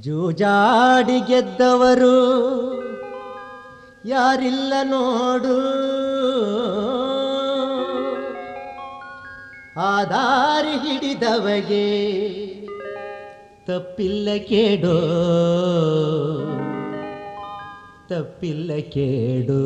ಜೂಜಾಡಿ ಗೆದ್ದವರು ಯಾರಿಲ್ಲ ನೋಡು ಆ ದಾರಿ ಹಿಡಿದವಗೆ ತಪ್ಪಿಲ್ಲ ಕೇಡೋ ತಪ್ಪಿಲ್ಲ ಕೇಡು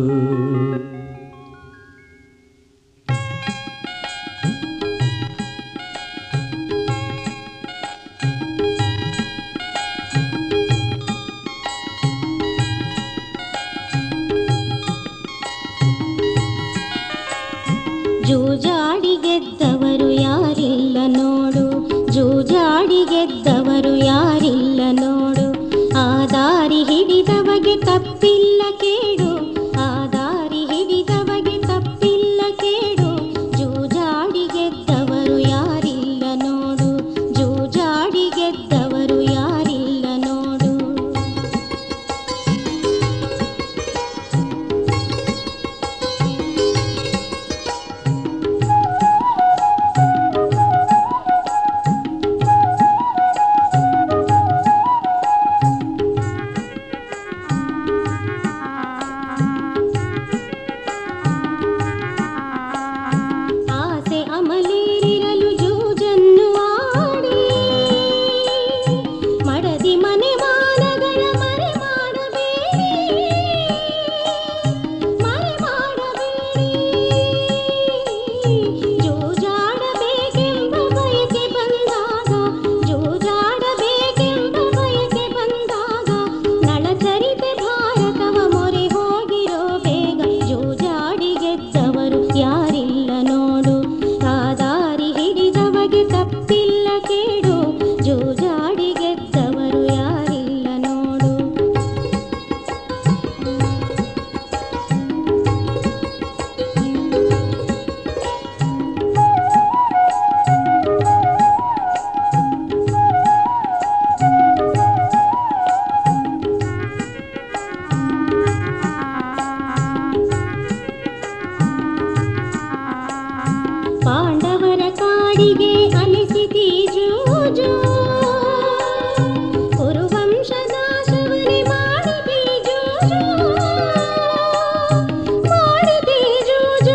ಜೂಜಾಡಿ ಗೆದ್ದವರು ಯಾರಿಲ್ಲ ನೋಡು ಜೂಜಾಡಿ ಗೆದ್ದವರು ಯಾರಿಲ್ಲ ನೋಡು ಆ ದಾರಿ ಹಿಡಿದವಗೆ ತಪ್ಪಿಲ್ಲ ಕೇಡು ಆ ದಾರಿ ಹಿಡಿದವಗೆ ತಪ್ಪಿಲ್ಲ ಕೇಡು ಜೂಜಾಡಿ ಗೆದ್ದವರು ಯಾರಿಲ್ಲ ನೋಡು ಜೂಜಾಡಿ ಗೆದ್ದವರು ಯಾರಿಲ್ಲ ನೋಡು ಆಸೆ ಅಮಲೇರಿರಲು ಜೂಜನ್ನು ಆಡಿ ಮಡದಿ ಮನೆ ಮಾನಗಳ ಮರೆ ಮಾಡಬೇಡಿ ಮರೆ ಮಾಡಬೇಡಿ ಜೂಜಾಡಬೇಕೆಂಬ ಬಯಕೆ ಬಂದಾಗ ಜೂಜಾಡಬೇಕೆಂಬ ಬಯಕೆ ಬಂದಾಗ ನಳಚರಿತೆ ಭಾರತವ ಮೊರೆ ಹೋಗಿರೋ ಬೇಗ ಜೂಜಾಡಿ ಗೆದ್ದವರು ಯಾರಿಲ್ಲ ನೋಡು ಆ ದಾರಿ ಹಿಡಿದವಗೆ ತಪ್ಪಿಲ್ಲ ಕೇಡು ಜೂಜಾಡಿ ಗೆದ್ದವರು ಯಾರಿಲ್ಲ ನೋಡು ಪಾಂಡವರ ಕಾಡಿಗೆ ಅನಿಸಿತಿ ಜೂಜು ಕುರುವಂಶ ನಾಶವನೆ ಮಾಡಿದಿ ಜೂಜು ಮಾಡಿದಿ ಜೂಜು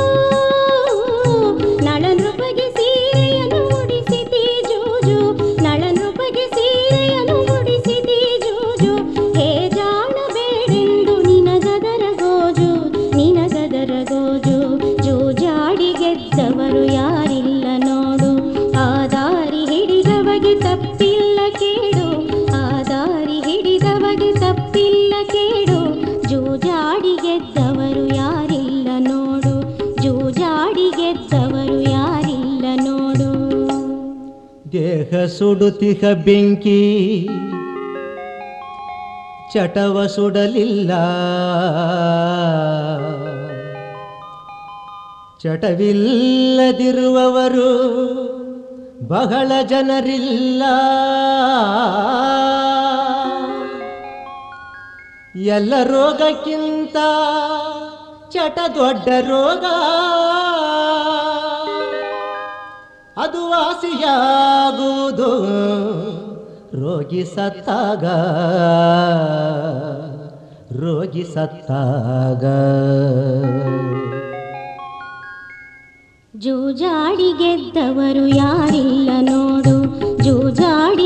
ನಳನೃಪಗೆ ಸೀರೆಯನ್ನು ಉಡಿಸಿದಿ ಜೂಜು ನಳನೃಪಗೆ ಸೀರೆಯನ್ನು ಉಡಿಸಿದಿ ಜೂಜು ಹೇ ಜಾಣಬೇಡೆಂದು ನಿನಗದರ ಗೋಜು ನಿನಗದರ ಗೋಜು ಜೂಜಾಡಿ ಗೆದ್ದವರು ಯಾರಿಲ್ಲ ನೋಡು ಆ ದಾರಿ ಹಿಡಿದವಗೆ ತಪ್ಪಿಲ್ಲ ಕೇಡು ಆ ದಾರಿ ಹಿಡಿದವಗೆ ತಪ್ಪಿಲ್ಲ ಕೇಡು ಜೂಜಾಡಿ ಗೆದ್ದವರು ಯಾರಿಲ್ಲ ನೋಡು ಜೂಜಾಡಿ ಗೆದ್ದವರು ಯಾರಿಲ್ಲ ನೋಡು ದೇಹ ಸುಡುತಿಹ ಬೆಂಕಿ ಚಟವ ಸುಡಲಿಲ್ಲ ಚಟವಿಲ್ಲದಿರುವವರು ಬಹಳ ಜನರಿಲ್ಲ ಎಲ್ಲ ರೋಗಕ್ಕಿಂತ ಚಟ ದೊಡ್ಡ ರೋಗ ಅದು ವಾಸಿಯಾಗುವುದು ರೋಗಿ ಸತ್ತಾಗ ರೋಗಿ ಸತ್ತಾಗ ಜೂಜಾಡಿ ಗೆದ್ದವರು ಯಾರಿಲ್ಲ ನೋಡು ಜೂಜಾಡಿ